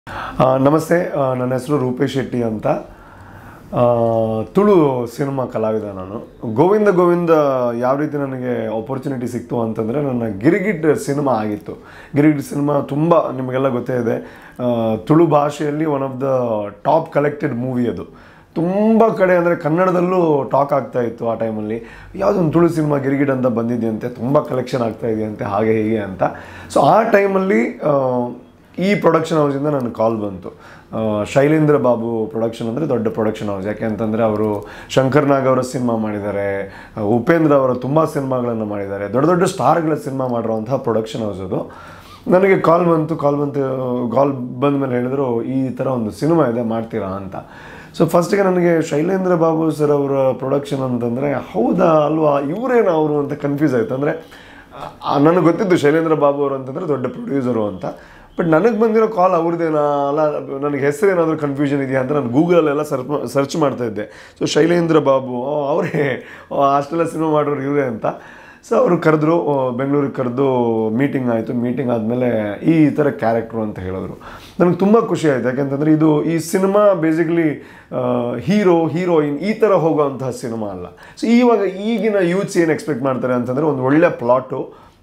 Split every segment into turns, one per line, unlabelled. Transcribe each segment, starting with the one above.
ಆ, ನಮಸ್ತೆ ಆ, ನನ್ನ ಹೆಸರು ರೂಪೇಶ್ ಶೆಟ್ಟಿ ಅಂತ ಆ, ತುಳು ಸಿನಿಮಾ ಕಲಾವಿದ ನಾನು ಗೋವಿಂದ ಗೋವಿಂದ ಯಾವ ರೀತಿ ನನಗೆ ಆಪರ್ಚುನಿಟಿ ಸಿಕ್ತು ಅಂತಂದರೆ ನನ್ನ ಗಿರಿಗಿಟ್ ಸಿನಿಮಾ ಆಗಿತ್ತು ಗಿರಿಗಿಟ್ ಸಿನಿಮಾ ತುಂಬ ನಿಮಗೆಲ್ಲ ಗೊತ್ತೇ ಇದೆ ಆ, ತುಳು ಭಾಷೆಯಲ್ಲಿ one of the top collected movie ಅದು ತುಂಬ ಕಡೆ ಅಂದರೆ ಕನ್ನಡದಲ್ಲೂ ಟಾಕ್ ಆಗ್ತಾ ಇತ್ತು ಆ ಟೈಮಲ್ಲಿ ಯಾವುದೊಂದು ತುಳು ಸಿನಿಮಾ ಗಿರಿಗಿಟ್ ಅಂತ ಬಂದಿದೆಯಂತೆ ತುಂಬ ಕಲೆಕ್ಷನ್ ಆಗ್ತಾ ಇದೆಯಂತೆ ಹಾಗೆ ಹೀಗೆ ಅಂತ ಸೊ ಆ ಟೈಮಲ್ಲಿ ಈ ಪ್ರೊಡಕ್ಷನ್ ಹೌಸಿಂದ ನನಗೆ ಕಾಲ್ ಬಂತು ಆ, ಶೈಲೇಂದ್ರ ಬಾಬು ಪ್ರೊಡಕ್ಷನ್ ಅಂದರೆ ದೊಡ್ಡ ಪ್ರೊಡಕ್ಷನ್ ಹೌಸ್ ಯಾಕೆ ಅಂತಂದರೆ ಅವರು ಶಂಕರ್ ನಾಗ್ ಅವರ ಸಿನಿಮಾ ಮಾಡಿದ್ದಾರೆ ಆ, ಉಪೇಂದ್ರ ಅವರ ತುಂಬ ಸಿನಿಮಾಗಳನ್ನು ಮಾಡಿದ್ದಾರೆ ದೊಡ್ಡ ದೊಡ್ಡ ಸ್ಟಾರ್ಗಳ ಸಿನಿಮಾ ಮಾಡಿರುವಂತಹ ಪ್ರೊಡಕ್ಷನ್ ಹೌಸ್ ಅದು ನನಗೆ ಕಾಲ್ ಬಂತು ಕಾಲ್ ಬಂತು ಕಾಲ್ ಬಂದ ಮೇಲೆ ಹೇಳಿದ್ರು ಈ ಥರ ಒಂದು ಸಿನಿಮಾ ಇದೆ ಮಾಡ್ತೀರಾ ಅಂತ ಸೊ ಫಸ್ಟಿಗೆ ನನಗೆ ಶೈಲೇಂದ್ರ ಬಾಬು ಸರ್ ಅವರ ಪ್ರೊಡಕ್ಷನ್ ಅಂತಂದರೆ ಹೌದಾ ಅಲ್ವಾ ಇವರೇನು ಅವರು ಅಂತ ಕನ್ಫ್ಯೂಸ್ ಆಯಿತು ಅಂದರೆ ನನಗೆ ಗೊತ್ತಿದ್ದು ಶೈಲೇಂದ್ರ ಬಾಬು ಅವರು ಅಂತಂದರೆ ದೊಡ್ಡ ಪ್ರೊಡ್ಯೂಸರು ಅಂತ ಬಟ್ ನನಗೆ ಬಂದಿರೋ ಕಾಲ್ ಅವ್ರದ್ದೇನಾ ಅಲ್ಲ ನನಗೆ ಹೆಸರು ಏನಾದರೂ ಕನ್ಫ್ಯೂಷನ್ ಇದೆಯಾ ಅಂತ ನಾನು ಗೂಗಲಲ್ಲೆಲ್ಲ ಸರ್ಚ್ ಸರ್ಚ್ ಮಾಡ್ತಾ ಇದ್ದೆ ಸೊ ಶೈಲೇಂದ್ರ ಬಾಬು ಓ, ಅವರೇ ಓ, ಅಷ್ಟೆಲ್ಲ ಸಿನಿಮಾ ಮಾಡೋರು ಇವರೇ ಅಂತ ಸೊ ಅವರು ಕರೆದ್ರು ಬೆಂಗಳೂರಿಗೆ ಕರೆದು ಮೀಟಿಂಗ್ ಆಯಿತು ಮೀಟಿಂಗ್ ಆದಮೇಲೆ ಈ ಥರ ಕ್ಯಾರೆಕ್ಟ್ರು ಅಂತ ಹೇಳಿದ್ರು ನನಗೆ ತುಂಬ ಖುಷಿ ಆಯಿತು ಯಾಕೆಂತಂದರೆ ಇದು ಈ ಸಿನಿಮಾ ಬೇಸಿಕಲಿ ಹೀರೋ ಹೀರೋಯಿನ್ ಈ ಥರ ಹೋಗೋವಂತಹ ಸಿನಿಮಾ ಅಲ್ಲ ಸೊ ಇವಾಗ ಈಗಿನ ಯೂತ್ಸ್ ಏನು ಎಕ್ಸ್ಪೆಕ್ಟ್ ಮಾಡ್ತಾರೆ ಅಂತಂದರೆ ಒಂದು ಒಳ್ಳೆ ಪ್ಲಾಟು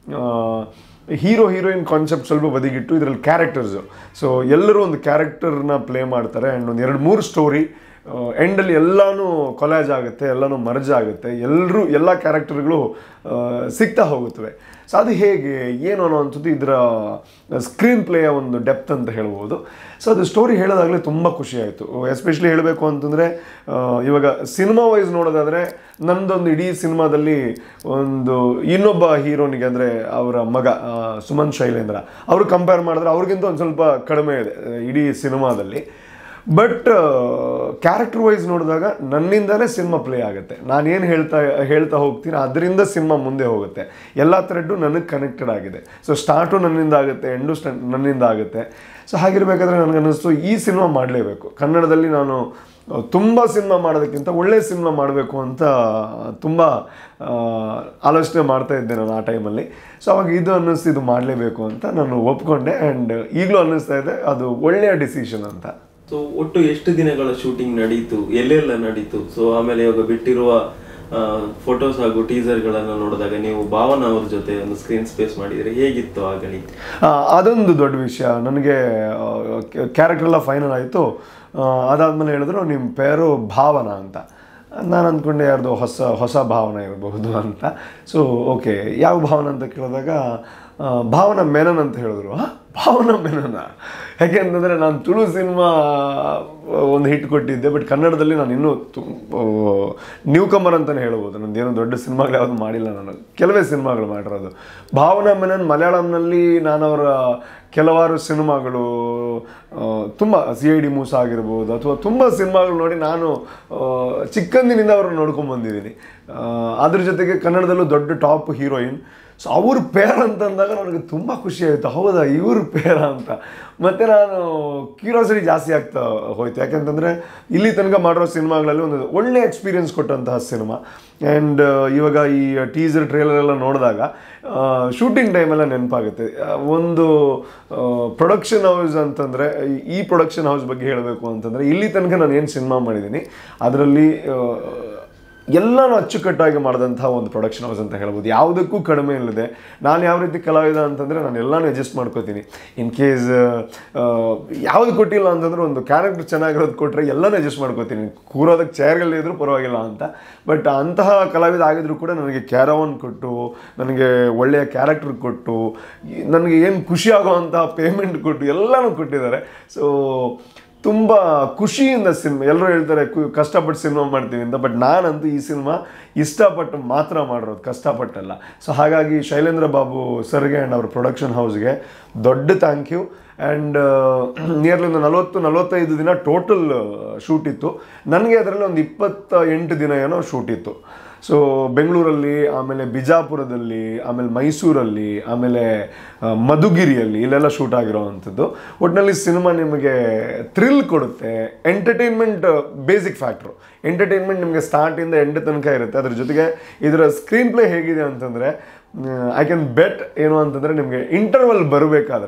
ಹೀರೋ ಹೀರೋಯಿನ್ ಕಾನ್ಸೆಪ್ಟ್ ಸ್ವಲ್ಪ ಬದಿಗಿಟ್ಟು ಇದರಲ್ಲಿ ಕ್ಯಾರೆಕ್ಟರ್ಸು ಸೊ ಎಲ್ಲರೂ ಒಂದು ಕ್ಯಾರೆಕ್ಟರ್ನ ಪ್ಲೇ ಮಾಡ್ತಾರೆ ಆ್ಯಂಡ್ ಒಂದು ಎರಡು ಮೂರು ಸ್ಟೋರಿ ಎಂಡಲ್ಲಿ ಎಲ್ಲನೂ ಕೊಲಾಜ್ ಆಗುತ್ತೆ ಎಲ್ಲನೂ ಮರ್ಜ್ ಆಗುತ್ತೆ ಎಲ್ಲರೂ ಎಲ್ಲ ಕ್ಯಾರೆಕ್ಟರ್ಗಳು ಸಿಗ್ತಾ ಹೋಗುತ್ತವೆ ಸೊ ಅದು ಹೇಗೆ ಏನು ಅನ್ನೋವಂಥದ್ದು ಇದರ ಸ್ಕ್ರೀನ್ ಪ್ಲೇಯ ಒಂದು ಡೆಪ್ತ್ ಅಂತ ಹೇಳ್ಬೋದು ಸೊ ಅದು ಸ್ಟೋರಿ ಹೇಳೋದಾಗಲೇ ತುಂಬ ಖುಷಿ ಆಯಿತು ಎಸ್ಪೆಷಲಿ ಹೇಳಬೇಕು ಅಂತಂದರೆ ಇವಾಗ ಸಿನಿಮಾ ವೈಸ್ ನೋಡೋದಾದರೆ ನಂದೊಂದು ಇಡೀ ಸಿನಿಮಾದಲ್ಲಿ ಒಂದು ಇನ್ನೊಬ್ಬ ಹೀರೋನಿಗೆ ಅಂದರೆ ಅವರ ಮಗ ಆ, ಸುಮನ್ ಶೈಲೇಂದ್ರ ಅವರು ಕಂಪೇರ್ ಮಾಡಿದ್ರೆ ಅವ್ರಿಗಿಂತ ಒಂದು ಸ್ವಲ್ಪ ಕಡಿಮೆ ಇದೆ ಆ, ಇಡೀ ಸಿನಿಮಾದಲ್ಲಿ ಬಟ್ ಕ್ಯಾರೆಕ್ಟರ್ ವೈಸ್ ನೋಡಿದಾಗ ನನ್ನಿಂದಲೇ ಸಿನಿಮಾ ಪ್ಲೇ ಆಗುತ್ತೆ ನಾನೇನು ಹೇಳ್ತಾ ಹೇಳ್ತಾ ಹೋಗ್ತೀನಿ ಅದರಿಂದ ಸಿನಿಮಾ ಮುಂದೆ ಹೋಗುತ್ತೆ ಎಲ್ಲ ಥ್ರೆಡ್ಡು ನನಗೆ ಕನೆಕ್ಟೆಡ್ ಆಗಿದೆ ಸೊ ಸ್ಟಾರ್ಟು ನನ್ನಿಂದ ಆಗುತ್ತೆ ಎಂಡು ಸ್ಟ ನನ್ನಿಂದ ಆಗುತ್ತೆ ಸೊ ಹಾಗಿರ್ಬೇಕಾದ್ರೆ ನನಗನ್ನಿಸ್ತು ಈ ಸಿನಿಮಾ ಮಾಡಲೇಬೇಕು ಕನ್ನಡದಲ್ಲಿ ನಾನು ತುಂಬ ಸಿನಿಮಾ ಮಾಡೋದಕ್ಕಿಂತ ಒಳ್ಳೆ ಸಿನಿಮಾ ಮಾಡಬೇಕು ಅಂತ ತುಂಬ ಆ, ಆಲೋಚನೆ ಮಾಡ್ತಾ ಇದ್ದೆ ನಾನು ಆ ಟೈಮಲ್ಲಿ ಸೊ ಅವಾಗ ಇದು ಅನ್ನಿಸ್ತು ಇದು ಮಾಡಲೇಬೇಕು ಅಂತ ನಾನು ಒಪ್ಕೊಂಡೆ ಆ್ಯಂಡ್ ಈಗಲೂ ಅನ್ನಿಸ್ತಾ ಇದೆ ಅದು ಒಳ್ಳೆಯ ಡಿಸಿಷನ್ ಅಂತ
ಸೊ ಒಟ್ಟು ಎಷ್ಟು ದಿನಗಳ ಶೂಟಿಂಗ್ ನಡೀತು ಎಲ್ಲೆಲ್ಲ ನಡೀತು ಸೊ ಆಮೇಲೆ ಇವಾಗ ಬಿಟ್ಟಿರುವ ಫೋಟೋಸ್ ಹಾಗೂ ಟೀಸರ್ಗಳನ್ನು ನೋಡಿದಾಗ ನೀವು ಭಾವನಾ ಅವ್ರ ಜೊತೆ ಒಂದು ಸ್ಕ್ರೀನ್ ಸ್ಪೇಸ್ ಮಾಡಿದ್ರೆ ಹೇಗಿತ್ತು ಆಗಲಿ
ಆ, ಅದೊಂದು ದೊಡ್ಡ ವಿಷಯ ನನಗೆ ಕ್ಯಾರೆಕ್ಟರ್ ಎಲ್ಲ ಫೈನಲ್ ಆಯಿತು ಅದಾದಮೇಲೆ ಹೇಳಿದ್ರು ನಿಮ್ಮ ಪೇರು ಭಾವನಾ ಅಂತ ನಾನು ಅಂದ್ಕೊಂಡೆ ಯಾರ್ದು ಹೊಸ ಹೊಸ ಭಾವನೆ ಇರಬಹುದು ಅಂತ ಸೊ ಓಕೆ ಯಾವ ಭಾವನ ಅಂತ ಕೇಳಿದಾಗ ಆ, ಭಾವನಾ ಮೆನನ್ ಅಂತ ಹೇಳಿದ್ರು ಹಾಂ ಭಾವನಾ ಮೆನನ ಯಾಕೆ ಅಂತಂದರೆ ನಾನು ತುಳು ಸಿನಿಮಾ ಒಂದು ಹಿಟ್ ಕೊಟ್ಟಿದ್ದೆ ಬಟ್ ಕನ್ನಡದಲ್ಲಿ ನಾನು ಇನ್ನೂ ನ್ಯೂ ಕಮರ್ ಅಂತಲೇ ಹೇಳ್ಬೋದು ನಂದು ಏನೋ ದೊಡ್ಡ ಸಿನಿಮಾಗಳು ಯಾವುದು ಮಾಡಿಲ್ಲ ನಾನು ಕೆಲವೇ ಸಿನಿಮಾಗಳು ಮಾಡಿರೋದು ಭಾವನಾ ಮೆನನ್ ಮಲಯಾಳಂನಲ್ಲಿ ನಾನು ಅವರ ಕೆಲವಾರು ಸಿನಿಮಾಗಳು ಆ, ತುಂಬ ಸಿ ಐ ಡಿ ಮೂಸ ಆಗಿರ್ಬೋದು ಅಥವಾ ತುಂಬ ಸಿನಿಮಾಗಳು ನೋಡಿ ನಾನು ಆ, ಚಿಕ್ಕಂದಿನಿಂದ ಅವ್ರನ್ನ ನೋಡ್ಕೊಂಡು ಬಂದಿದ್ದೀನಿ ಆ, ಅದ್ರ ಜೊತೆಗೆ ಕನ್ನಡದಲ್ಲೂ ದೊಡ್ಡ ಟಾಪ್ ಹೀರೋಯಿನ್ ಸೊ ಅವ್ರ ಪೇರ ಅಂತಂದಾಗ ನನಗೆ ತುಂಬ ಖುಷಿ ಆಯಿತು ಹೌದಾ ಇವ್ರ ಪೇರ ಅಂತ ಮತ್ತು ನಾನು ಕ್ಯೂರಿಯಾಸಿಟಿ ಜಾಸ್ತಿ ಆಗ್ತಾ ಹೋಯ್ತು ಯಾಕೆಂತಂದರೆ ಇಲ್ಲಿ ತನಕ ಮಾಡಿರೋ ಸಿನಿಮಾಗಳಲ್ಲಿ ಒಂದು ಒಳ್ಳೆ ಎಕ್ಸ್ಪೀರಿಯನ್ಸ್ ಕೊಟ್ಟಂತಹ ಸಿನಿಮಾ ಆ್ಯಂಡ್ ಇವಾಗ ಈ ಟೀಸರ್ ಟ್ರೇಲರ್ ಎಲ್ಲ ನೋಡಿದಾಗ ಶೂಟಿಂಗ್ ಟೈಮೆಲ್ಲ ನೆನಪಾಗುತ್ತೆ ಆ, ಒಂದು ಪ್ರೊಡಕ್ಷನ್ ಹೌಸ್ ಅಂತಂದರೆ ಈ ಪ್ರೊಡಕ್ಷನ್ ಹೌಸ್ ಬಗ್ಗೆ ಹೇಳಬೇಕು ಅಂತಂದರೆ ಇಲ್ಲಿ ತನಕ ನಾನು ಏನು ಸಿನಿಮಾ ಮಾಡಿದ್ದೀನಿ ಅದರಲ್ಲಿ ಎಲ್ಲನೂ ಅಚ್ಚುಕಟ್ಟಾಗಿ ಮಾಡಿದಂಥ ಒಂದು ಪ್ರೊಡಕ್ಷನ್ ಹೌಸ್ ಅಂತ ಹೇಳ್ಬೋದು ಯಾವುದಕ್ಕೂ ಕಡಿಮೆ ಇಲ್ಲದೆ ನಾನು ಯಾವ ರೀತಿ ಕಲಾವಿದ ಅಂತಂದರೆ ನಾನು ಎಲ್ಲನೂ ಅಡ್ಜಸ್ಟ್ ಮಾಡ್ಕೋತೀನಿ ಇನ್ ಕೇಸ್ ಯಾವುದು ಕೊಟ್ಟಿಲ್ಲ ಅಂತಂದ್ರೆ ಒಂದು ಕ್ಯಾರೆಕ್ಟರ್ ಚೆನ್ನಾಗಿರೋದು ಕೊಟ್ಟರೆ ಎಲ್ಲನೂ ಅಡ್ಜಸ್ಟ್ ಮಾಡ್ಕೋತೀನಿ ಕೂರೋದಕ್ಕೆ ಚೇರ್ಗಳಿದ್ರು ಪರವಾಗಿಲ್ಲ ಅಂತ ಬಟ್ ಅಂತಹ ಕಲಾವಿದ ಆಗಿದ್ರು ಕೂಡ ನನಗೆ ಕ್ಯಾರವನ್ ಕೊಟ್ಟು ನನಗೆ ಒಳ್ಳೆಯ ಕ್ಯಾರೆಕ್ಟರ್ ಕೊಟ್ಟು ಈ- ನನಗೆ ಏನು ಖುಷಿ ಆಗೋವಂತಹ ಪೇಮೆಂಟ್ ಕೊಟ್ಟು ಎಲ್ಲನೂ ಕೊಟ್ಟಿದ್ದಾರೆ ಸೊ ತುಂಬ ಖುಷಿಯಿಂದ ಸಿನಿಮಾ ಎಲ್ಲರೂ ಹೇಳ್ತಾರೆ ಕು- ಕಷ್ಟಪಟ್ಟು ಸಿನಿಮಾ ಮಾಡ್ತೀವಿ ಅಂತ ಬಟ್ ನಾನಂತೂ ಈ ಸಿನಿಮಾ ಇಷ್ಟಪಟ್ಟು ಮಾತ್ರ ಮಾಡಿರೋದು ಕಷ್ಟಪಟ್ಟಲ್ಲ ಸೊ ಹಾಗಾಗಿ ಶೈಲೇಂದ್ರ ಬಾಬು ಸರ್ಗೆ ಆ್ಯಂಡ್ ಅವ್ರ ಪ್ರೊಡಕ್ಷನ್ ಹೌಸ್ಗೆ ದೊಡ್ಡ ಥ್ಯಾಂಕ್ ಯು ಆ್ಯಂಡ್ ನಿಯರ್ಲಿ ಒಂದು ನಲವತ್ತು ನಲವತ್ತೈದು ದಿನ ಟೋಟಲ್ ಶೂಟ್ ಇತ್ತು ನನಗೆ ಅದರಲ್ಲಿ ಒಂದು ಇಪ್ಪತ್ತ ಎಂಟು ದಿನ ಏನೋ ಶೂಟ್ ಇತ್ತು ಸೊ ಬೆಂಗಳೂರಲ್ಲಿ ಆಮೇಲೆ ಬಿಜಾಪುರದಲ್ಲಿ ಆಮೇಲೆ ಮೈಸೂರಲ್ಲಿ ಆಮೇಲೆ ಆ, ಮಧುಗಿರಿಯಲ್ಲಿ ಇಲ್ಲೆಲ್ಲ ಶೂಟ್ ಆಗಿರೋವಂಥದ್ದು ಒಟ್ಟಿನಲ್ಲಿ ಸಿನಿಮಾ ನಿಮಗೆ ಥ್ರಿಲ್ ಕೊಡುತ್ತೆ ಎಂಟರ್ಟೈನ್ಮೆಂಟ್ ಬೇಸಿಕ್ ಫ್ಯಾಕ್ಟ್ರು ಎಂಟರ್ಟೈನ್ಮೆಂಟ್ ನಿಮಗೆ ಸ್ಟಾರ್ಟಿಂದ ಎಂಡ್ ತನಕ ಇರುತ್ತೆ ಅದ್ರ ಜೊತೆಗೆ ಇದರ ಸ್ಕ್ರೀನ್ ಪ್ಲೇ ಹೇಗಿದೆ ಅಂತಂದರೆ ಐ ಕ್ಯಾನ್ ಬೆಟ್ ಏನು ಅಂತಂದರೆ ನಿಮಗೆ ಇಂಟರ್ವಲ್ ಬರಬೇಕಾದ್ರೆ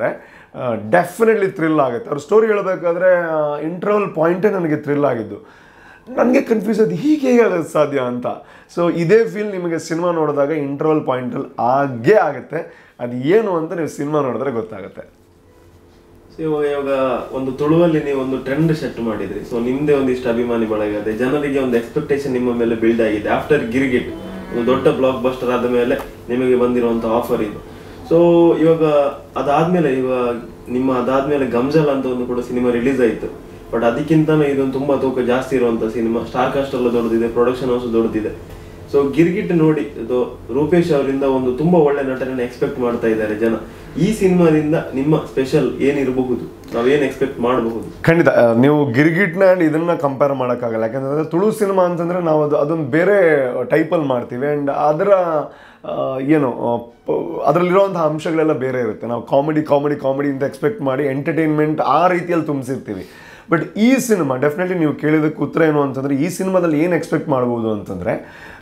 ಡೆಫಿನೆಟ್ಲಿ ಥ್ರಿಲ್ ಆಗುತ್ತೆ ಅವ್ರ ಸ್ಟೋರಿ ಹೇಳಬೇಕಾದ್ರೆ ಇಂಟರ್ವಲ್ ಪಾಯಿಂಟೇ ನನಗೆ ಥ್ರಿಲ್ ಆಗಿದ್ದು ನನಗೆ ಕನ್ಫ್ಯೂಸ್ ಆಯ್ತು ಹೀಗೆ ಹೇಗೆ ಆಗೋದು ಸಾಧ್ಯ ಅಂತ ಸೊ ಇದೇ ಫೀಲ್ ನಿಮಗೆ ಸಿನಿಮಾ ನೋಡಿದಾಗ ಇಂಟರ್ವಲ್ ಪಾಯಿಂಟಲ್ಲಿ ಆಗೇ ಆಗುತ್ತೆ ಅದು ಏನು ಅಂತ ನೀವು ಸಿನಿಮಾ ನೋಡಿದ್ರೆ ಗೊತ್ತಾಗುತ್ತೆ
ಸೊ ಇವಾಗ ಇವಾಗ ಒಂದು ತುಳುವಲ್ಲಿ ನೀವು ಒಂದು ಟ್ರೆಂಡ್ ಸೆಟ್ ಮಾಡಿದ್ರಿ ಸೊ ನಿಮ್ದೇ ಒಂದಿಷ್ಟು ಅಭಿಮಾನಿ ಬಳಗ ಇದೆ ಜನರಿಗೆ ಒಂದು ಎಕ್ಸ್ಪೆಕ್ಟೇಷನ್ ನಿಮ್ಮ ಮೇಲೆ ಬಿಲ್ಡ್ ಆಗಿದೆ ಆಫ್ಟರ್ ಗಿರಿಗಿಟ್ ಒಂದು ದೊಡ್ಡ ಬ್ಲಾಕ್ ಬಸ್ಟರ್ ಆದ ಮೇಲೆ ನಿಮಗೆ ಬಂದಿರುವಂತ ಆಫರ್ ಇದು ಸೊ ಇವಾಗ ಅದಾದ್ಮೇಲೆ ಇವಾಗ ನಿಮ್ಮ ಅದಾದ್ಮೇಲೆ ಗಮ್ಜಲ್ ಅಂತ ಒಂದು ಕೂಡ ಸಿನಿಮಾ ರಿಲೀಸ್ ಆಯ್ತು ಬಟ್ ಅದಕ್ಕಿಂತನೂ ಇದೊಂದು ತುಂಬಾ ತೂಕ ಜಾಸ್ತಿ ಇರುವಂತ ಸಿನಿಮಾ ಸ್ಟಾರ್ ಕಾಸ್ಟ್ ಎಲ್ಲ ದೊಡ್ಡದಿದೆ ಪ್ರೊಡಕ್ಷನ್ ಹೌಸ್ ದೊಡ್ಡದಿದೆ ಸೊ ಗಿರ್ಗಿಟ್ ನೋಡಿ ಇದು ರೂಪೇಶ್ ಅವರಿಂದ ಒಂದು ತುಂಬಾ ಒಳ್ಳೆ ನಟನೆಯನ್ನು ಎಕ್ಸ್ಪೆಕ್ಟ್ ಮಾಡ್ತಾ ಇದ್ದಾರೆ ಜನ ಈ ಸಿನಿಮಾದಿಂದ ನಿಮ್ಮ ಸ್ಪೆಷಲ್ ಏನಿರಬಹುದು ನಾವೇನ್ ಎಕ್ಸ್ಪೆಕ್ಟ್ ಮಾಡಬಹುದು
ಖಂಡಿತ ಆ, ನೀವು ಗಿರ್ಗಿಟ್ನ and ಇದನ್ನ ಕಂಪೇರ್ ಮಾಡೋಕ್ಕಾಗಲ್ಲ ಯಾಕಂತಂದ್ರೆ ತುಳು ಸಿನಿಮಾ ಅಂತಂದ್ರೆ ನಾವು ಅದು ಅದೊಂದು ಬೇರೆ ಟೈಪಲ್ಲಿ ಮಾಡ್ತೀವಿ ಆ್ಯಂಡ್ ಅದರ ಆ, ಏನು ಅದರಲ್ಲಿರುವಂತಹ ಅಂಶಗಳೆಲ್ಲ ಬೇರೆ ಇರುತ್ತೆ ನಾವು ಕಾಮಿಡಿ ಕಾಮಿಡಿ ಕಾಮಿಡಿ ಅಂತ ಎಕ್ಸ್ಪೆಕ್ಟ್ ಮಾಡಿ ಎಂಟರ್ಟೈನ್ಮೆಂಟ್ ಆ ರೀತಿಯಲ್ಲಿ ತುಂಬಿಸಿರ್ತೀವಿ ಬಟ್ ಈ ಸಿನಿಮಾ ಡೆಫಿನೆಟ್ಲಿ ನೀವು ಕೇಳಿದಕ್ಕೆ ಉತ್ತರ ಏನು ಅಂತಂದರೆ ಈ ಸಿನಿಮಾದಲ್ಲಿ ಏನು ಎಕ್ಸ್ಪೆಕ್ಟ್ ಮಾಡ್ಬೋದು ಅಂತಂದರೆ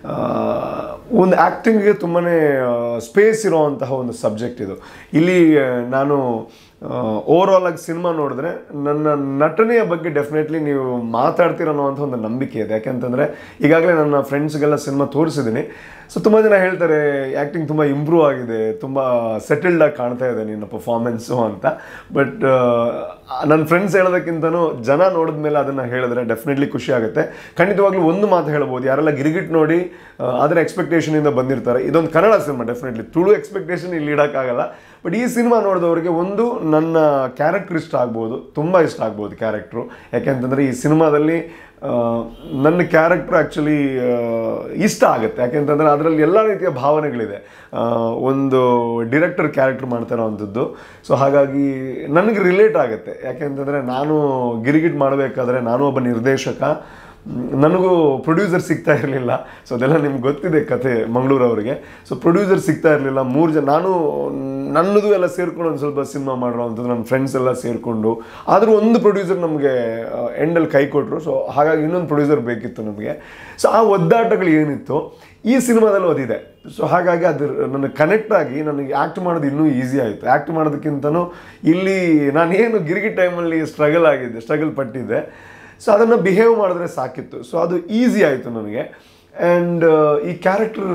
ಒಂದು ಆ್ಯಕ್ಟಿಂಗ್ಗೆ ತುಂಬಾ ಸ್ಪೇಸ್ ಇರೋವಂತಹ ಒಂದು ಸಬ್ಜೆಕ್ಟ್ ಇದು ಇಲ್ಲಿ ಆ, ನಾನು ಓವರ್ ಆಲ್ ಆಗಿ ಸಿನಿಮಾ ನೋಡಿದ್ರೆ ನನ್ನ ನಟನೆಯ ಬಗ್ಗೆ ಡೆಫಿನೆಟ್ಲಿ ನೀವು ಮಾತಾಡ್ತೀರ ಅನ್ನೋವಂಥ ಒಂದು ನಂಬಿಕೆ ಇದೆ ಯಾಕೆಂತಂದರೆ ಈಗಾಗಲೇ ನನ್ನ ಫ್ರೆಂಡ್ಸ್ಗೆಲ್ಲ ಸಿನಿಮಾ ತೋರಿಸಿದ್ದೀನಿ ಸೊ ತುಂಬ ಜನ ಹೇಳ್ತಾರೆ ಆ್ಯಕ್ಟಿಂಗ್ ತುಂಬ ಇಂಪ್ರೂವ್ ಆಗಿದೆ ತುಂಬ ಸೆಟಲ್ಡ್ ಆಗಿ ಕಾಣ್ತಾ ಇದೆ ನಿನ್ನ ಪರ್ಫಾರ್ಮೆನ್ಸು ಅಂತ ಬಟ್ ನನ್ನ ಫ್ರೆಂಡ್ಸ್ ಹೇಳೋದಕ್ಕಿಂತನೂ ಜನ ನೋಡಿದ್ಮೇಲೆ ಅದನ್ನು ಹೇಳಿದ್ರೆ ಡೆಫಿನೆಟ್ಲಿ ಖುಷಿ ಆಗುತ್ತೆ ಖಂಡಿತವಾಗ್ಲೂ ಒಂದು ಮಾತು ಹೇಳ್ಬೋದು ಯಾರೆಲ್ಲ ಗಿರಿಗಿಟ್ ನೋಡಿ ಆ, ಅದರ ಎಕ್ಸ್ಪೆಕ್ಟೇಷನಿಂದ ಬಂದಿರ್ತಾರೆ ಇದೊಂದು Kannada cinema definitely Tulu expectation ಇಲ್ಲಿ ಇಡೋಕ್ಕಾಗಲ್ಲ ಬಟ್ ಈ ಸಿನಿಮಾ ನೋಡಿದವರಿಗೆ ಒಂದು ನನ್ನ ಕ್ಯಾರೆಕ್ಟರ್ ಇಷ್ಟ ಆಗ್ಬೋದು ತುಂಬ ಇಷ್ಟ ಆಗ್ಬೋದು ಕ್ಯಾರೆಕ್ಟ್ರು ಯಾಕೆಂತಂದರೆ ಈ ಸಿನಿಮಾದಲ್ಲಿ ಆ, ನನ್ನ ಕ್ಯಾರೆಕ್ಟರ್ ಆ್ಯಕ್ಚುಲಿ ಇಷ್ಟ ಆಗುತ್ತೆ ಯಾಕೆಂತಂದರೆ ಅದರಲ್ಲಿ ಎಲ್ಲ ರೀತಿಯ ಭಾವನೆಗಳಿದೆ ಆ, ಒಂದು ಡಿರೆಕ್ಟರ್ ಕ್ಯಾರೆಕ್ಟರ್ ಮಾಡ್ತಾ ಇರೋವಂಥದ್ದು ಸೊ ಹಾಗಾಗಿ ನನಗೆ ರಿಲೇಟ್ ಆಗುತ್ತೆ ಯಾಕೆಂತಂದರೆ ನಾನು ಗಿರಿಗಿಟ್ ಮಾಡಬೇಕಾದ್ರೆ ನಾನು ಒಬ್ಬ ನಿರ್ದೇಶಕ ಮ್, ನನಗೂ ಪ್ರೊಡ್ಯೂಸರ್ ಸಿಗ್ತಾ ಇರಲಿಲ್ಲ ಸೊ ಅದೆಲ್ಲ ನಿಮ್ಗೆ ಗೊತ್ತಿದೆ ಕತೆ ಮಂಗಳೂರವ್ರಿಗೆ ಸೊ ಪ್ರೊಡ್ಯೂಸರ್ ಸಿಗ್ತಾ ಇರಲಿಲ್ಲ ಮೂರು ಜನ ನಾನು ನನ್ನದು ಎಲ್ಲ ಸೇರ್ಕೊಂಡು ಒಂದು ಸ್ವಲ್ಪ ಸಿನಿಮಾ ಮಾಡಿರೋವಂಥದ್ದು ನನ್ನ ಫ್ರೆಂಡ್ಸ್ ಎಲ್ಲ ಸೇರಿಕೊಂಡು ಆದರೂ ಒಂದು ಪ್ರೊಡ್ಯೂಸರ್ ನಮಗೆ ಎಂಡಲ್ಲಿ ಕೈ ಕೊಟ್ಟರು ಸೊ ಹಾಗಾಗಿ ಇನ್ನೊಂದು ಪ್ರೊಡ್ಯೂಸರ್ ಬೇಕಿತ್ತು ನಮಗೆ ಸೊ ಆ ಒದ್ದಾಟಗಳು ಏನಿತ್ತು ಈ ಸಿನಿಮಾದಲ್ಲಿ ಓದಿದೆ ಸೊ ಹಾಗಾಗಿ ಅದು ನನಗೆ ಕನೆಕ್ಟ್ ಆಗಿ ನನಗೆ ಆ್ಯಕ್ಟ್ ಮಾಡೋದು ಇನ್ನೂ ಈಸಿ ಆಯಿತು ಆ್ಯಕ್ಟ್ ಮಾಡೋದಕ್ಕಿಂತನೂ ಇಲ್ಲಿ ನಾನೇನು ಗಿರಿಗಿ ಟೈಮಲ್ಲಿ ಸ್ಟ್ರಗಲ್ ಆಗಿದ್ದೆ ಸ್ಟ್ರಗಲ್ ಪಟ್ಟಿದ್ದೆ ಸೊ ಅದನ್ನು ಬಿಹೇವ್ ಮಾಡಿದ್ರೆ ಸಾಕಿತ್ತು ಸೊ ಅದು ಈಸಿ ಆಯಿತು ನನಗೆ ಆ್ಯಂಡ್ ಈ ಕ್ಯಾರೆಕ್ಟರ್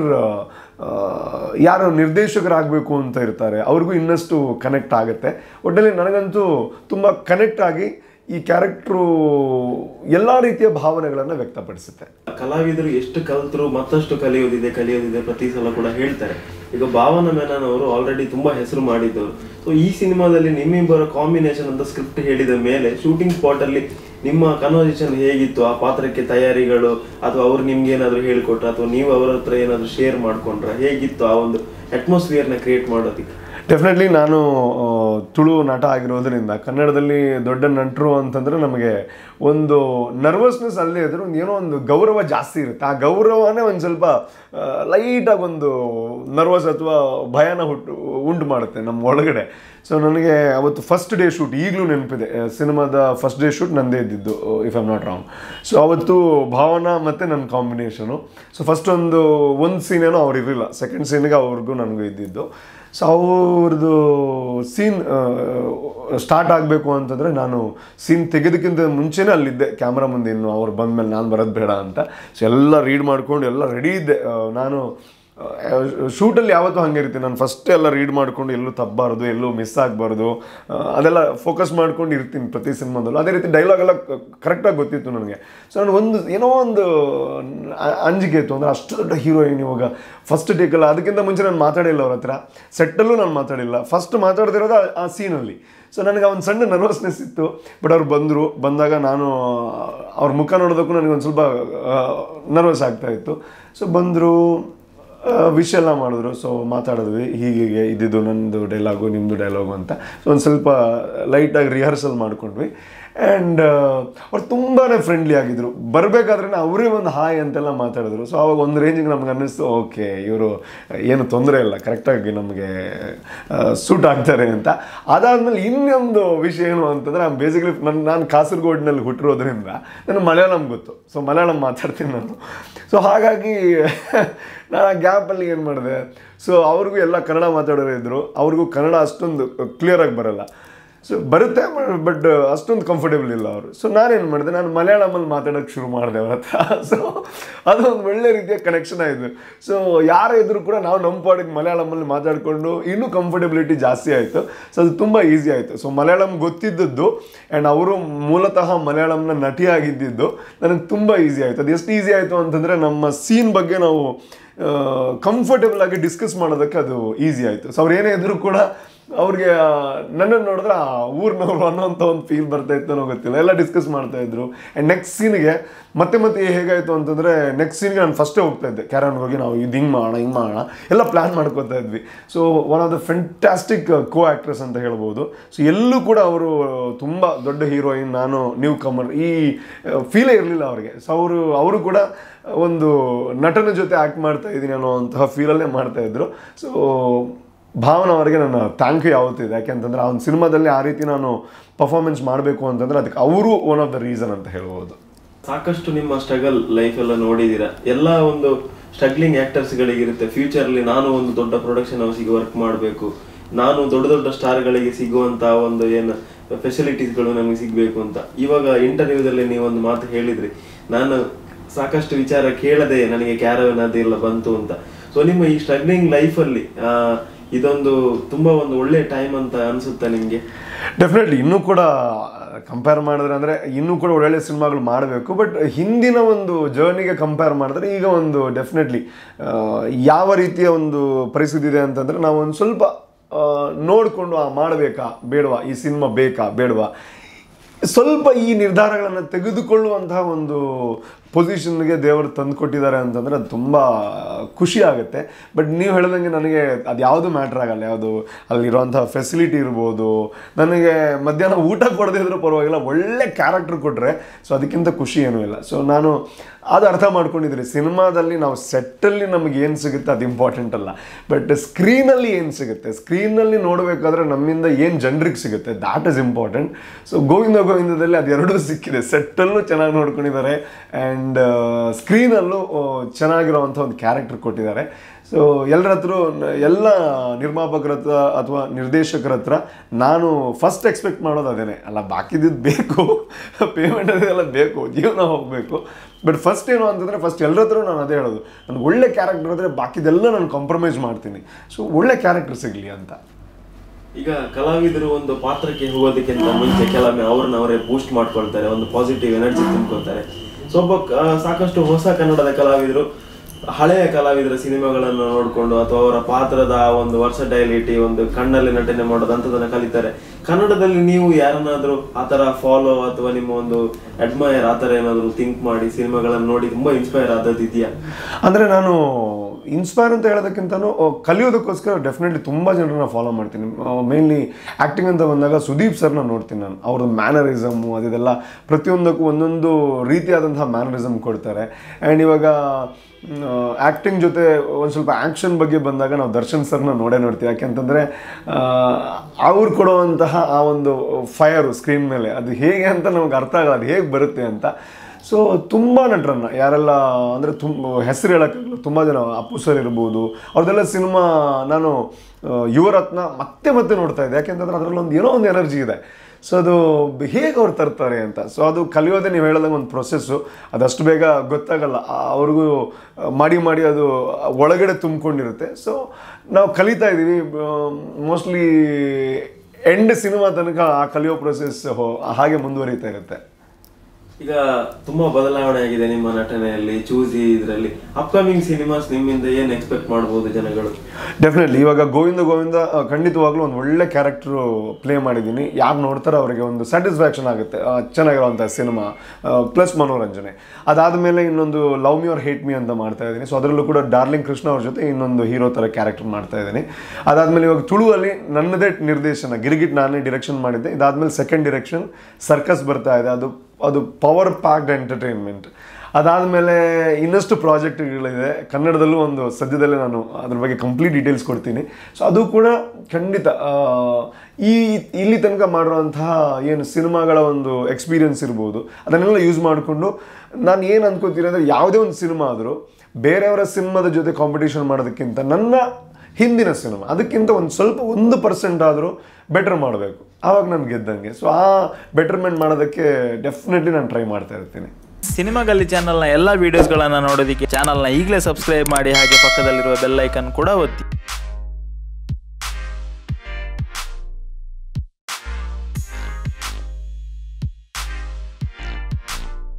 ಯಾರು ನಿರ್ದೇಶಕರಾಗಬೇಕು ಅಂತ ಇರ್ತಾರೆ ಅವ್ರಿಗೂ ಇನ್ನಷ್ಟು ಕನೆಕ್ಟ್ ಆಗುತ್ತೆ ಒಟ್ಟಲ್ಲಿ ನನಗಂತೂ ತುಂಬ ಕನೆಕ್ಟ್ ಆಗಿ ಈ ಕ್ಯಾರೆಕ್ಟ್ರು ಎಲ್ಲ ರೀತಿಯ ಭಾವನೆಗಳನ್ನು ವ್ಯಕ್ತಪಡಿಸುತ್ತೆ
ಕಲಾವಿದರು ಎಷ್ಟು ಕಲ್ತರು ಮತ್ತಷ್ಟು ಕಲಿಯೋದಿದೆ ಕಲಿಯೋದಿದೆ ಪ್ರತಿ ಸಲ ಕೂಡ ಹೇಳ್ತಾರೆ ಈಗ ಭಾವನ ಮೆನನ್ ಅವರು ಆಲ್ರೆಡಿ ತುಂಬಾ ಹೆಸರು ಮಾಡಿದ್ದವರು ಸೊ ಈ ಸಿನಿಮಾದಲ್ಲಿ ನಿಮ್ಮಿಬ್ಬರ ಕಾಂಬಿನೇಷನ್ ಅಂತ ಸ್ಕ್ರಿಪ್ಟ್ ಹೇಳಿದ ಮೇಲೆ ಶೂಟಿಂಗ್ ಸ್ಪಾಟ್ ಅಲ್ಲಿ ನಿಮ್ಮ ಕನ್ವರ್ಸೇಷನ್ ಹೇಗಿತ್ತು ಆ ಪಾತ್ರಕ್ಕೆ ತಯಾರಿಗಳು ಅಥವಾ ಅವ್ರು ನಿಮ್ಗೆ ಏನಾದ್ರು ಹೇಳ್ಕೊಟ್ರ ಅಥವಾ ನೀವು ಅವರ ಹತ್ರ ಏನಾದ್ರು ಶೇರ್ ಮಾಡ್ಕೊಂಡ್ರ ಹೇಗಿತ್ತು ಆ ಒಂದು atmosphere ನ ಕ್ರಿಯೇಟ್ ಮಾಡೋದಕ್ಕೆ
ಡೆಫಿನೆಟ್ಲಿ ನಾನು ಆ, ತುಳು ನಟ ಆಗಿರೋದ್ರಿಂದ ಕನ್ನಡದಲ್ಲಿ ದೊಡ್ಡ ನಟರು ಅಂತಂದ್ರೆ ನಮಗೆ ಒಂದು ನರ್ವಸ್ನೆಸ್ ಅಲ್ಲೇ ಇದ್ರೆ ಒಂದು ಏನೋ ಒಂದು ಗೌರವ ಜಾಸ್ತಿ ಇರುತ್ತೆ ಆ ಗೌರವನೇ ಒಂದು ಸ್ವಲ್ಪ ಲೈಟಾಗಿ ಒಂದು ನರ್ವಸ್ ಅಥವಾ ಭಯನ ಹುಟ್ಟು ಉಂಟು ಮಾಡುತ್ತೆ ನಮ್ಮ ಒಳಗಡೆ ಸೊ ನನಗೆ ಅವತ್ತು ಫಸ್ಟ್ ಡೇ ಶೂಟ್ ಈಗಲೂ ನೆನಪಿದೆ ಸಿನಿಮಾದ ಫಸ್ಟ್ ಡೇ ಶೂಟ್ ನಂದೇ ಇದ್ದಿದ್ದು if I'm not wrong so ಅವತ್ತು ಭಾವನಾ ಮತ್ತು ನನ್ನ ಕಾಂಬಿನೇಷನು ಸೊ ಫಸ್ಟ್ ಒಂದು ಒಂದು ಸೀನೇನೋ ಅವ್ರು ಇರಲಿಲ್ಲ ಸೆಕೆಂಡ್ ಸೀನ್ಗೆ ಅವ್ರಿಗೂ ನನಗೂ ಇದ್ದಿದ್ದು ಸೊ ಅವ್ರದ್ದು ಸೀನ್ ಸ್ಟಾರ್ಟ್ ಆಗಬೇಕು ಅಂತಂದರೆ ನಾನು ಸೀನ್ ತೆಗೆದಕ್ಕಿಂತ ಮುಂಚೆನೇ ಅಲ್ಲಿದ್ದೆ ಕ್ಯಾಮ್ರಾ ಮುಂದೆ ಇನ್ನು ಅವ್ರು ಬಂದಮೇಲೆ ನಾನು ಬರೋದು ಬೇಡ ಅಂತ ಸೊ ಎಲ್ಲ ರೀಡ್ ಮಾಡ್ಕೊಂಡು ಎಲ್ಲ ರೆಡಿ ಇದ್ದೆ ಆ, ನಾನು ಶೂಟಲ್ಲಿ ಯಾವತ್ತೂ ಹಂಗೆ ಇರ್ತೀನಿ ನಾನು ಫಸ್ಟ್ ಎಲ್ಲ ರೀಡ್ ಮಾಡ್ಕೊಂಡು ಎಲ್ಲೂ ತಪ್ಪಬಾರ್ದು ಎಲ್ಲೂ ಮಿಸ್ ಆಗಬಾರ್ದು ಅದೆಲ್ಲ ಫೋಕಸ್ ಮಾಡ್ಕೊಂಡು ಇರ್ತೀನಿ ಪ್ರತಿ ಸಿನಿಮಾದಲ್ಲೂ ಅದೇ ರೀತಿ ಡೈಲಾಗ್ ಎಲ್ಲ ಕರೆಕ್ಟಾಗಿ ಗೊತ್ತಿತ್ತು ನನಗೆ ಸೊ ನಾನು ಒಂದು ಏನೋ ಒಂದು ಅ- ಅಂಜಿಕೆ ಇತ್ತು ಅಂದರೆ ಅಷ್ಟು ದೊಡ್ಡ ಹೀರೋಯಿನ್ ಇವಾಗ ಫಸ್ಟ್ ಟೇಕಲ್ಲ ಅದಕ್ಕಿಂತ ಮುಂಚೆ ನಾನು ಮಾತಾಡಿಲ್ಲ ಅವ್ರ ಹತ್ರ ಸೆಟ್ಟಲ್ಲೂ ನಾನು ಮಾತಾಡಿಲ್ಲ ಫಸ್ಟ್ ಮಾತಾಡ್ತಿರೋದು ಆ- ಆ ಸೀನಲ್ಲಿ ಸೊ ನನಗೆ ಒಂದು ಸಣ್ಣ ನರ್ವಸ್ನೆಸ್ ಇತ್ತು ಬಟ್ ಅವ್ರು ಬಂದರು ಬಂದಾಗ ನಾನು ಅವ್ರ ಮುಖ ನೋಡೋದಕ್ಕೂ ನನಗೆ ಒಂದು ಸ್ವಲ್ಪ ನರ್ವಸ್ ಆಗ್ತಾ ಇತ್ತು ಸೊ ಬಂದರು ವಿಶ್ ಎಲ್ಲ ಮಾಡಿದ್ರು ಸೊ ಮಾತಾಡಿದ್ವಿ ಹೀಗೆ ಇದ್ದಿದ್ದು ನಂದು ಡೈಲಾಗು ನಿಮ್ಮದು ಡೈಲಾಗು ಅಂತ ಸೊ ಒಂದು ಸ್ವಲ್ಪ ಲೈಟಾಗಿ ರಿಹರ್ಸಲ್ ಮಾಡ್ಕೊಂಡ್ವಿ ಆ್ಯಂಡ್ ಅವ್ರು ತುಂಬಾ ಫ್ರೆಂಡ್ಲಿ ಆಗಿದ್ರು ಬರಬೇಕಾದ್ರೆ ಅವರೇ ಒಂದು ಹಾಯ್ ಅಂತೆಲ್ಲ ಮಾತಾಡಿದ್ರು ಸೊ ಅವಾಗ ಒಂದು ರೇಂಜಿಗೆ ನಮ್ಗೆ ಅನ್ನಿಸ್ತು ಓಕೆ ಇವರು ಏನು ತೊಂದರೆ ಇಲ್ಲ ಕರೆಕ್ಟಾಗಿ ನಮಗೆ ಸೂಟ್ ಆಗ್ತಾರೆ ಅಂತ ಅದಾದಮೇಲೆ ಇನ್ನೊಂದು ವಿಷಯ ಏನು ಅಂತಂದರೆ ನಾನು ಬೇಸಿಕಲಿ ನನ್ನ ನಾನು ಕಾಸರಗೋಡಿನಲ್ಲಿ ಹುಟ್ಟಿರೋದ್ರಿಂದ ನನಗೆ ಮಲಯಾಳಂ ಗೊತ್ತು ಸೊ ಮಲಯಾಳಂ ಮಾತಾಡ್ತೀನಿ ನಾನು ಸೊ ಹಾಗಾಗಿ ನಾನು ಆ ಗ್ಯಾಪಲ್ಲಿ ಏನು ಮಾಡಿದೆ ಸೊ ಅವ್ರಿಗೂ ಎಲ್ಲ ಕನ್ನಡ ಮಾತಾಡೋರು ಇದ್ದರು ಅವ್ರಿಗೂ ಕನ್ನಡ ಅಷ್ಟೊಂದು ಕ್ಲಿಯರಾಗಿ ಬರಲ್ಲ ಸೊ ಬರುತ್ತೆ ಬಟ್ ಅಷ್ಟೊಂದು ಕಂಫರ್ಟೇಬಲ್ ಇಲ್ಲ ಅವರು ಸೊ ನಾನೇನು ಮಾಡಿದೆ ನಾನು ಮಲಯಾಳಮಲ್ಲಿ ಮಾತಾಡೋಕ್ಕೆ ಶುರು ಮಾಡಿದೆ ಅವ್ರ ಹತ್ರ ಸೊ ಅದೊಂದು ಒಳ್ಳೆ ರೀತಿಯ ಕನೆಕ್ಷನ್ ಆಯಿತು ಸೊ ಯಾರ ಎದುರು ಕೂಡ ನಾವು ನಮ್ಮ ಪಾಡಿಗೆ ಮಲಯಾಳಮಲ್ಲಿ ಮಾತಾಡಿಕೊಂಡು ಇನ್ನೂ ಕಂಫರ್ಟಬಿಲಿಟಿ ಜಾಸ್ತಿ ಆಯಿತು ಸೊ ಅದು ತುಂಬ ಈಸಿ ಆಯಿತು ಸೊ ಮಲಯಾಳಂ ಗೊತ್ತಿದ್ದದ್ದು ಆ್ಯಂಡ್ ಅವರು ಮೂಲತಃ ಮಲಯಾಳಂನ ನಟಿಯಾಗಿದ್ದಿದ್ದು ನನಗೆ ತುಂಬ ಈಸಿ ಆಯಿತು ಅದು ಎಷ್ಟು ಈಸಿ ಆಯಿತು ಅಂತಂದರೆ ನಮ್ಮ ಸೀನ್ ಬಗ್ಗೆ ನಾವು ಕಂಫರ್ಟೇಬಲ್ ಆಗಿ ಡಿಸ್ಕಸ್ ಮಾಡೋದಕ್ಕೆ ಅದು ಈಸಿ ಆಯಿತು ಸೊ ಅವ್ರು ಏನೇ ಇದ್ರು ಕೂಡ ಅವ್ರಿಗೆ ನನ್ನನ್ನು ನೋಡಿದ್ರೆ ಆ ಊರಿನವ್ರು ಅನ್ನೋಂಥ ಒಂದು ಫೀಲ್ ಬರ್ತಾ ಇತ್ತು ಅನ್ನೋ ಗೊತ್ತಿಲ್ಲ ಎಲ್ಲ ಡಿಸ್ಕಸ್ ಮಾಡ್ತಾ ಇದ್ರು ಆ್ಯಂಡ್ ನೆಕ್ಸ್ಟ್ ಸೀನ್ಗೆ ಮತ್ತೆ ಮತ್ತೆ ಹೇಗಾಯಿತು ಅಂತಂದರೆ ನೆಕ್ಸ್ಟ್ ಸೀನ್ಗೆ ನಾನು ಫಸ್ಟೇ ಹೋಗ್ತಾ ಇದ್ದೆ ಕ್ಯಾರನ್ ಹೋಗಿ ನಾವು ಇದು ಹಿಂಗೆ ಮಾಡೋಣ ಹಿಂಗೆ ಮಾಡೋಣ ಎಲ್ಲ ಪ್ಲ್ಯಾನ್ ಮಾಡ್ಕೋತಾ ಇದ್ವಿ so one of the fantastic co actress ಅಂತ ಹೇಳ್ಬೋದು ಸೊ ಎಲ್ಲೂ ಕೂಡ ಅವರು ತುಂಬ ದೊಡ್ಡ ಹೀರೋಯಿನ್ ನಾನು ನ್ಯೂ ಕಮರ್ ಈ ಫೀಲೇ ಇರಲಿಲ್ಲ ಅವರಿಗೆ ಸೊ ಅವರು ಅವರು ಕೂಡ ಒಂದು ನಟನ ಜೊತೆ ಆ್ಯಕ್ಟ್ ಮಾಡ್ತಾ ಇದ್ದೀನಿ ಅನ್ನೋವಂತಹ ಫೀಲಲ್ಲೇ ಮಾಡ್ತಾ ಇದ್ರು ಸೊ ಭಾವನ ಅವರಿಗೆ ನನ್ನ ಥ್ಯಾಂಕ್ ಯು ಯಾವತ್ತಿದೆ ಯಾಕೆಂತಂದ್ರೆ ಆ ಒಂದು ಸಿನಿಮಾದಲ್ಲಿ ಆ ರೀತಿ ನಾನು ಪರ್ಫಾರ್ಮೆನ್ಸ್ ಮಾಡಬೇಕು ಅಂತಂದ್ರೆ ಅದಕ್ಕೆ ಅವರು ಒನ್ ಆಫ್ ದ ರೀಸನ್ ಅಂತ ಹೇಳ್ಬೋದು
ಸಾಕಷ್ಟು ನಿಮ್ಮ ಸ್ಟ್ರಗಲ್ ಲೈಫ್ ಎಲ್ಲ ನೋಡಿದೀರಾ ಎಲ್ಲ ಒಂದು ಸ್ಟ್ರಗ್ಲಿಂಗ್ ಆಕ್ಟರ್ಸ್ ಗಳಿಗಿರುತ್ತೆ ಫ್ಯೂಚರ್ ಅಲ್ಲಿ ನಾನು ಒಂದು ದೊಡ್ಡ ಪ್ರೊಡಕ್ಷನ್ ಹೌಸಿಗೆ ವರ್ಕ್ ಮಾಡಬೇಕು ನಾನು ದೊಡ್ಡ ದೊಡ್ಡ ಸ್ಟಾರ್ ಗಳಿಗೆ ಸಿಗುವಂತ ಒಂದು ಏನು ಫೆಸಿಲಿಟೀಸ್ಗಳು ನಮಗೆ ಸಿಗ್ಬೇಕು ಅಂತ ಇವಾಗ ಇಂಟರ್ವ್ಯೂದಲ್ಲಿ ನೀವು ಒಂದು ಮಾತು ಹೇಳಿದ್ರಿ ನಾನು ಸಾಕಷ್ಟು ವಿಚಾರ ಕೇಳದೆ ನನಗೆ ಕ್ಯಾರವನ್ ಅದೆಲ್ಲ ಬಂತು ಅಂತ ಸೊ ನಿಮ್ಮ ಈ ಸ್ಟ್ರಗ್ಲಿಂಗ್ ಲೈಫ್ ಅಲ್ಲಿ ಆ, ಇದೊಂದು ತುಂಬಾ ಒಂದು ಒಳ್ಳೆ ಟೈಮ್ ಅಂತ ಅನ್ಸುತ್ತಾ ನಿಮ್ಗೆ
ಡೆಫಿನೆಟ್ಲಿ ಇನ್ನೂ ಕೂಡ ಕಂಪೇರ್ ಮಾಡಿದ್ರೆ ಅಂದರೆ ಇನ್ನೂ ಕೂಡ ಒಳ್ಳೊಳ್ಳೆ ಸಿನಿಮಾಗಳು ಮಾಡಬೇಕು ಬಟ್ ಹಿಂದಿನ ಒಂದು ಜರ್ನಿಗೆ ಕಂಪೇರ್ ಮಾಡಿದ್ರೆ ಈಗ ಒಂದು ಡೆಫಿನೆಟ್ಲಿ ಯಾವ ರೀತಿಯ ಒಂದು ಪರಿಸ್ಥಿತಿ ಇದೆ ಅಂತಂದರೆ ನಾವು ಒಂದು ಸ್ವಲ್ಪ ನೋಡಿಕೊಂಡು ಆ ಮಾಡಬೇಕಾ ಬೇಡವಾ ಈ ಸಿನಿಮಾ ಬೇಕಾ ಬೇಡವಾ ಸ್ವಲ್ಪ ಈ ನಿರ್ಧಾರಗಳನ್ನು ತೆಗೆದುಕೊಳ್ಳುವಂತಹ ಒಂದು ಪೊಸಿಷನ್ಗೆ ದೇವರು ತಂದು ಕೊಟ್ಟಿದ್ದಾರೆ ಅಂತಂದರೆ ಅದು ತುಂಬ ಖುಷಿ ಆಗುತ್ತೆ ಬಟ್ ನೀವು ಹೇಳ್ದಂಗೆ ನನಗೆ ಅದು ಯಾವುದು ಮ್ಯಾಟ್ರ್ ಆಗಲ್ಲ ಯಾವುದು ಅಲ್ಲಿರುವಂಥ ಫೆಸಿಲಿಟಿ ಇರ್ಬೋದು ನನಗೆ ಮಧ್ಯಾಹ್ನ ಊಟ ಕೊಡದೇ ಇದ್ರೂ ಪರವಾಗಿಲ್ಲ ಒಳ್ಳೆ ಕ್ಯಾರೆಕ್ಟರ್ ಕೊಟ್ಟರೆ ಸೊ ಅದಕ್ಕಿಂತ ಖುಷಿ ಏನೂ ಇಲ್ಲ ಸೊ ನಾನು ಅದು ಅರ್ಥ ಮಾಡ್ಕೊಂಡಿದ್ರಿ ಸಿನಿಮಾದಲ್ಲಿ ನಾವು ಸೆಟ್ಟಲ್ಲಿ ನಮಗೆ ಏನು ಸಿಗುತ್ತೆ ಅದು ಇಂಪಾರ್ಟೆಂಟ್ ಅಲ್ಲ ಬಟ್ ಸ್ಕ್ರೀನಲ್ಲಿ ಏನು ಸಿಗುತ್ತೆ ಸ್ಕ್ರೀನಲ್ಲಿ ನೋಡಬೇಕಾದ್ರೆ ನಮ್ಮಿಂದ ಏನು ಜನರಿಗೆ ಸಿಗುತ್ತೆ that is important so Govinda ಗೋವಿಂದದಲ್ಲಿ ಅದೆರಡೂ ಸಿಕ್ಕಿದೆ ಸೆಟ್ಟಲ್ಲೂ ಚೆನ್ನಾಗಿ ನೋಡ್ಕೊಂಡಿದ್ದಾರೆ ಆ್ಯಂಡ್ ಸ್ಕ್ರೀನಲ್ಲೂ ಚೆನ್ನಾಗಿರೋವಂಥ ಒಂದು ಕ್ಯಾರೆಕ್ಟರ್ ಕೊಟ್ಟಿದ್ದಾರೆ ಸೊ ಎಲ್ಲರ ಹತ್ರ ಎಲ್ಲ ನಿರ್ಮಾಪಕರ ಹತ್ರ ಅಥವಾ ನಿರ್ದೇಶಕರ ಹತ್ರ ನಾನು ಫಸ್ಟ್ ಎಕ್ಸ್ಪೆಕ್ಟ್ ಮಾಡೋದು ಅದೇನೆ ಅಲ್ಲ ಬಾಕಿದ್ದು ಬೇಕು ಪೇಮೆಂಟ್ ಅದೆಲ್ಲ ಬೇಕು ಜೀವನ ಹೋಗಬೇಕು ಬಟ್ ಫಸ್ಟ್ ಏನು ಅಂತಂದರೆ ಫಸ್ಟ್ ಎಲ್ಲರ ಹತ್ರ ನಾನು ಅದೇ ಹೇಳೋದು ನನಗೆ ಒಳ್ಳೆ ಕ್ಯಾರೆಕ್ಟರ್ ಆದರೆ ಬಾಕಿದೆಲ್ಲ ನಾನು ಕಾಂಪ್ರಮೈಸ್ ಮಾಡ್ತೀನಿ ಸೊ ಒಳ್ಳೆ ಕ್ಯಾರೆಕ್ಟರ್ ಸಿಗಲಿ ಅಂತ
ಈಗ ಕಲಾವಿದರು ಒಂದು ಪಾತ್ರಕ್ಕೆ ಹೋಗೋದಕ್ಕಿಂತ ಮುಂಚೆ ಕೆಲವೊಮ್ಮೆ ಅವ್ರನ್ನ ಅವರೇ ಬೂಸ್ಟ್ ಮಾಡ್ಕೊಳ್ತಾರೆ ಒಂದು ಪಾಸಿಟಿವ್ ಎನರ್ಜಿ ತುಂಬ್ಕೊಳ್ತಾರೆ ಸೊ ಒಬ್ಬ ಕ- ಸಾಕಷ್ಟು ಹೊಸ ಕನ್ನಡದ ಕಲಾವಿದರು ಹಳೆಯ ಕಲಾವಿದರ ಸಿನಿಮಾಗಳನ್ನು ನೋಡಿಕೊಂಡು ಅಥವಾ ಅವರ ಪಾತ್ರದ ಆ ಒಂದು ವರ್ಸಟೈಲಿಟಿ ಒಂದು ಕಣ್ಣಲ್ಲಿ ನಟನೆ ಮಾಡೋದು ಅಂಥದನ್ನ ಕಲಿತಾರೆ ಕನ್ನಡದಲ್ಲಿ ನೀವು ಯಾರನ್ನಾದ್ರೂ ಆ ಥರ ಫಾಲೋ ಅಥವಾ ನಿಮ್ಮ ಒಂದು ಅಡ್ಮೈರ್ ಆ ಥರ ಏನಾದರೂ ಥಿಂಕ್ ಮಾಡಿ ಸಿನಿಮಾಗಳನ್ನು ನೋಡಿ ತುಂಬಾ ಇನ್ಸ್ಪೈರ್ ಆದದ್ದು ಇದೆಯಾ
ಅಂದರೆ ನಾನು ಇನ್ಸ್ಪೈರ್ ಅಂತ ಹೇಳೋದಕ್ಕಿಂತನೂ ಅಹ್, ಕಲಿಯೋದಕ್ಕೋಸ್ಕರ ಡೆಫಿನೆಟ್ಲಿ ತುಂಬ ಜನರನ್ನ ಫಾಲೋ ಮಾಡ್ತೀನಿ ಮೇನ್ಲಿ ಆ್ಯಕ್ಟಿಂಗ್ ಅಂತ ಬಂದಾಗ ಸುದೀಪ್ ಸರ್ನ ನೋಡ್ತೀನಿ ನಾನು ಅವ್ರದ್ದು ಮ್ಯಾನರಿಸಮು ಅದಿದೆಲ್ಲ ಪ್ರತಿಯೊಂದಕ್ಕೂ ಒಂದೊಂದು ರೀತಿಯಾದಂತಹ ಮ್ಯಾನರಿಸಮ್ ಕೊಡ್ತಾರೆ ಆ್ಯಂಡ್ ಇವಾಗ ಆ್ಯಕ್ಟಿಂಗ್ ಜೊತೆ ಒಂದು ಸ್ವಲ್ಪ ಆ್ಯಕ್ಷನ್ ಬಗ್ಗೆ ಬಂದಾಗ ನಾವು ದರ್ಶನ್ ಸರ್ನ ನೋಡೇ ನೋಡ್ತೀವಿ ಯಾಕೆಂತಂದರೆ ಅವ್ರು ಕೊಡುವಂತಹ ಆ ಒಂದು ಫೈರು ಸ್ಕ್ರೀನ್ ಮೇಲೆ ಅದು ಹೇಗೆ ಅಂತ ನಮ್ಗೆ ಅರ್ಥ ಆಗಲ್ಲ ಅದು ಹೇಗೆ ಬರುತ್ತೆ ಅಂತ ಸೊ ತುಂಬ ನಟರನ್ನ ಯಾರೆಲ್ಲ ಅಂದರೆ ತುಂಬ ಹೆಸರು ಹೇಳೋಕ್ಕಾಗಲ್ಲ ತುಂಬ ಜನ ಅಪ್ಪು ಸರ್ ಇರ್ಬೋದು ಅವ್ರದ್ದೆಲ್ಲ ಸಿನಿಮಾ ನಾನು ಆ, ಯುವರತ್ನ ಮತ್ತೆ ಮತ್ತೆ ನೋಡ್ತಾ ಇದ್ದೆ ಯಾಕೆಂತಂದ್ರೆ ಅದರಲ್ಲಿ ಒಂದು ಏನೋ ಒಂದು ಎನರ್ಜಿ ಇದೆ ಸೊ ಅದು ಹೇಗೆ ಅವ್ರು ತರ್ತಾರೆ ಅಂತ ಸೊ ಅದು ಕಲಿಯೋದೇ ನೀವು ಹೇಳ್ದಂಗೆ ಒಂದು ಪ್ರೊಸೆಸ್ಸು ಅದಷ್ಟು ಬೇಗ ಗೊತ್ತಾಗಲ್ಲ ಆ, ಅವ್ರಿಗೂ ಆ, ಮಾಡಿ ಮಾಡಿ ಅದು ಒಳಗಡೆ ತುಂಬಿಕೊಂಡಿರುತ್ತೆ ಸೊ ನಾವು ಕಲಿತಾ ಇದ್ದೀವಿ ಮೋಸ್ಟ್ಲಿ ಎಂಡ್ ಸಿನಿಮಾ ತನಕ ಆ ಕಲಿಯೋ ಪ್ರೊಸೆಸ್ ಹಾಗೆ ಮುಂದುವರಿತಾ ಇರುತ್ತೆ
ಈಗ ತುಂಬಾ ಬದಲಾವಣೆ ಆಗಿದೆ ನಿಮ್ಮ ನಟನೆಯಲ್ಲಿ ಚೂಸಿ ಇದರಲ್ಲಿ ಅಪ್ಕಮಿಂಗ್ ಸಿನಿಮಾಸ್ ನಿಮ್ಮಿಂದ ಏನ್ ಎಕ್ಸ್ಪೆಕ್ಟ್ ಮಾಡಬಹುದು ಜನಗಳು
ಡೆಫಿನೆಟ್ಲಿ ಇವಾಗ ಗೋವಿಂದ ಗೋವಿಂದ ಆ, ಖಂಡಿತವಾಗ್ಲೂ ಒಂದು ಒಳ್ಳೆ ಕ್ಯಾರೆಕ್ಟ್ರು ಪ್ಲೇ ಮಾಡಿದ್ದೀನಿ ಯಾರು ನೋಡ್ತಾರೋ ಅವರಿಗೆ ಒಂದು ಸ್ಯಾಟಿಸ್ಫ್ಯಾಕ್ಷನ್ ಆಗುತ್ತೆ ಆ, ಚೆನ್ನಾಗಿರುವಂಥ ಸಿನಿಮಾ ಪ್ಲಸ್ ಮನೋರಂಜನೆ ಅದಾದಮೇಲೆ ಇನ್ನೊಂದು love me or hate me ಅಂತ ಮಾಡ್ತಾ ಇದ್ದೀನಿ ಸೊ ಅದರಲ್ಲೂ ಕೂಡ ಡಾರ್ಲಿಂಗ್ ಕೃಷ್ಣ ಅವ್ರ ಜೊತೆ ಇನ್ನೊಂದು ಹೀರೋ ಥರ ಕ್ಯಾರೆಕ್ಟರ್ ಮಾಡ್ತಾ ಇದ್ದೀನಿ ಅದಾದಮೇಲೆ ಇವಾಗ ತುಳುವಲ್ಲಿ ನನ್ನದೇ ನಿರ್ದೇಶನ ಗಿರಿಗಿಟ್ ನಾನೇ ಡಿರೆಕ್ಷನ್ ಮಾಡಿದ್ದೆ ಇದಾದಮೇಲೆ ಸೆಕೆಂಡ್ ಡಿರೆಕ್ಷನ್ ಸರ್ಕಸ್ ಬರ್ತಾ ಇದೆ ಅದು ಅದು ಪವರ್ ಪ್ಯಾಕ್ಡ್ ಎಂಟರ್ಟೈನ್ಮೆಂಟ್ ಅದಾದಮೇಲೆ ಇನ್ನಷ್ಟು ಪ್ರಾಜೆಕ್ಟ್ಗಳಿದೆ ಕನ್ನಡದಲ್ಲೂ ಒಂದು ಸದ್ಯದಲ್ಲೇ ನಾನು ಅದ್ರ ಬಗ್ಗೆ ಕಂಪ್ಲೀಟ್ ಡೀಟೇಲ್ಸ್ ಕೊಡ್ತೀನಿ ಸೊ ಅದು ಕೂಡ ಖಂಡಿತ ಆ, ಈ ಇಲ್ಲಿ ತನಕ ಮಾಡಿರುವಂತಹ ಏನು ಸಿನಿಮಾಗಳ ಒಂದು ಎಕ್ಸ್ಪೀರಿಯನ್ಸ್ ಇರ್ಬೋದು ಅದನ್ನೆಲ್ಲ ಯೂಸ್ ಮಾಡಿಕೊಂಡು ನಾನು ಏನು ಅನ್ಕೋತೀನಿ ಅಂದರೆ ಯಾವುದೇ ಒಂದು ಸಿನಿಮಾ ಆದರೂ ಬೇರೆಯವರ ಸಿನಿಮಾದ ಜೊತೆ ಕಾಂಪಿಟೇಷನ್ ಮಾಡೋದಕ್ಕಿಂತ ನನ್ನ ಹಿಂದಿನ ಸಿನಿಮಾ ಅದಕ್ಕಿಂತ ಒಂದು ಸ್ವಲ್ಪ ಒಂದು ಪರ್ಸೆಂಟ್ ಆದರೂ ಬೆಟರ್ ಮಾಡಬೇಕು ಆವಾಗ ನಾನು ಗೆದ್ದಂಗೆ ಸೊ ಆ ಬೆಟರ್ಮೆಂಟ್ ಮಾಡೋದಕ್ಕೆ ಡೆಫಿನೆಟ್ಲಿ ನಾನು ಟ್ರೈ ಮಾಡ್ತಾ ಇರ್ತೀನಿ
ಸಿನಿಮಾ ಗಲ್ಲಿ ಚಾನಲ್ನ ಎಲ್ಲ ವಿಡಿಯೋಸ್ಗಳನ್ನು ನೋಡೋದಕ್ಕೆ ಚಾನಲ್ನ ಈಗಲೇ ಸಬ್ಸ್ಕ್ರೈಬ್ ಮಾಡಿ ಹಾಗೆ ಪಕ್ಕದಲ್ಲಿರುವ ಬೆಲ್ ಐಕನ್ ಕೂಡ ಒತ್ತಿ